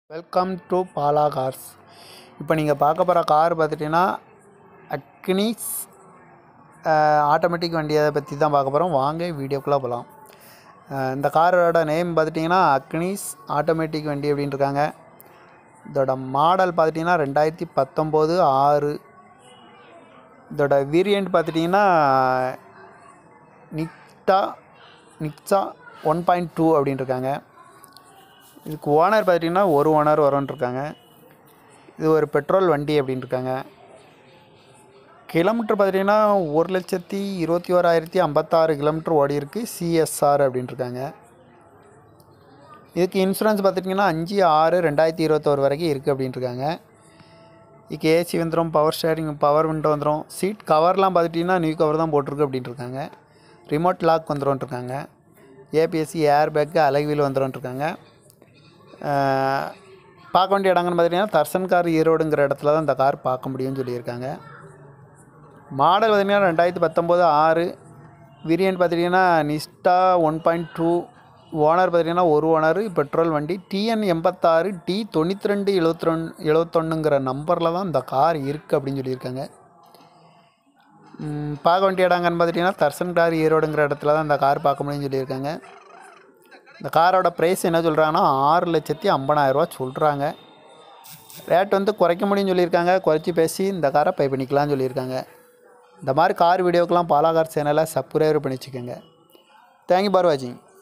welcome to Bala cars இப்போ நீங்கள் பார்க்க போகிற கார் பார்த்துட்டிங்கன்னா அக்னிஸ் ஆட்டோமேட்டிக் வண்டியை பற்றி தான் பார்க்க போகிறோம் வாங்க வீடியோக்குள்ளே போகலாம் இந்த காரோட நேம் பார்த்துட்டிங்கன்னா அக்னிஸ் ஆட்டோமேட்டிக் வண்டி அப்படின்னு இருக்காங்க இதோட மாடல் பார்த்துட்டிங்கன்னா ரெண்டாயிரத்தி பத்தொம்போது ஆறு இதோட வேரியண்ட் பார்த்துட்டிங்கன்னா நிக்டா நிக்ஸா ஒன் பாயிண்ட் டூ அப்படின்னு இருக்காங்க இதுக்கு ஓனர் பார்த்திங்கன்னா ஒரு ஓனர் வரும்னு இருக்காங்க இது ஒரு பெட்ரோல் வண்டி அப்படின்னு இருக்காங்க கிலோமீட்டர் பார்த்திங்கன்னா ஒரு லட்சத்தி இருபத்தி ஓராயிரத்தி ஐம்பத்தாறு கிலோமீட்டர் ஓடி இருக்கு சிஎஸ்ஆர் அப்படின்னு இருக்காங்க இதுக்கு இன்சூரன்ஸ் பார்த்துட்டிங்கன்னா அஞ்சு ஆறு ரெண்டாயிரத்தி இருபத்தோரு வரைக்கும் இருக்குது அப்படின்னு இருக்காங்க இதுக்கு ஏசி வந்துடும் பவர் ஸ்டேரிங் பவர் விண்டோ வந்துடும் சீட் கவர்லாம் பார்த்துட்டிங்கன்னா நியூ கவர் தான் போட்டிருக்கு அப்படின்ட்டு இருக்காங்க ரிமோட் லாக் வந்துடும் இருக்காங்க ஏபிஎஸ்சி ஏர் பேக்கு அலகுவில் வந்துடும் இருக்காங்க பார்க்க வேண்டிய இடங்கன்னு பார்த்தீங்கன்னா தர்சன் கார் ஈரோடுங்கிற இடத்துல தான் இந்த கார் பார்க்க முடியும்னு சொல்லியிருக்காங்க மாடல் பார்த்திங்கன்னா ரெண்டாயிரத்தி பத்தொம்போது ஆறு வேரியன்ட் பார்த்திங்கன்னா நிஸ்டா ஒன் பாயிண்ட் டூ ஓனர் பார்த்திங்கன்னா ஒரு ஓனர் பெட்ரோல் வண்டி டிஎன் எண்பத்தாறு டி தொண்ணூற்றி ரெண்டு எழுபத்தி ரெண்டு எழுபத்தொன்னுங்கிற நம்பரில் தான் இந்த கார் இருக்குது அப்படின்னு சொல்லியிருக்காங்க ம், பார்க்க வேண்டிய இடங்கன்னு பார்த்துட்டிங்கன்னா தர்சன் கார் ஈரோடுங்கிற இடத்துல தான் இந்த கார் பார்க்க முடியும்னு சொல்லியிருக்காங்க இந்த காரோட ப்ரைஸ் என்ன சொல்கிறாங்கன்னா ஆறு லட்சத்தி ஐம்பதாயிரரூவா சொல்கிறாங்க ரேட் வந்து குறைக்க முடியும்னு சொல்லியிருக்காங்க குறைச்சி பேசி இந்த காரை பை பண்ணிக்கலாம்னு சொல்லியிருக்காங்க இந்த மாதிரி கார் வீடியோக்கெலாம் பாலா கார் சேனலை சப்ஸ்கிரைபர் பண்ணி வச்சுக்கோங்க தேங்க்யூ பார் வாட்சிங்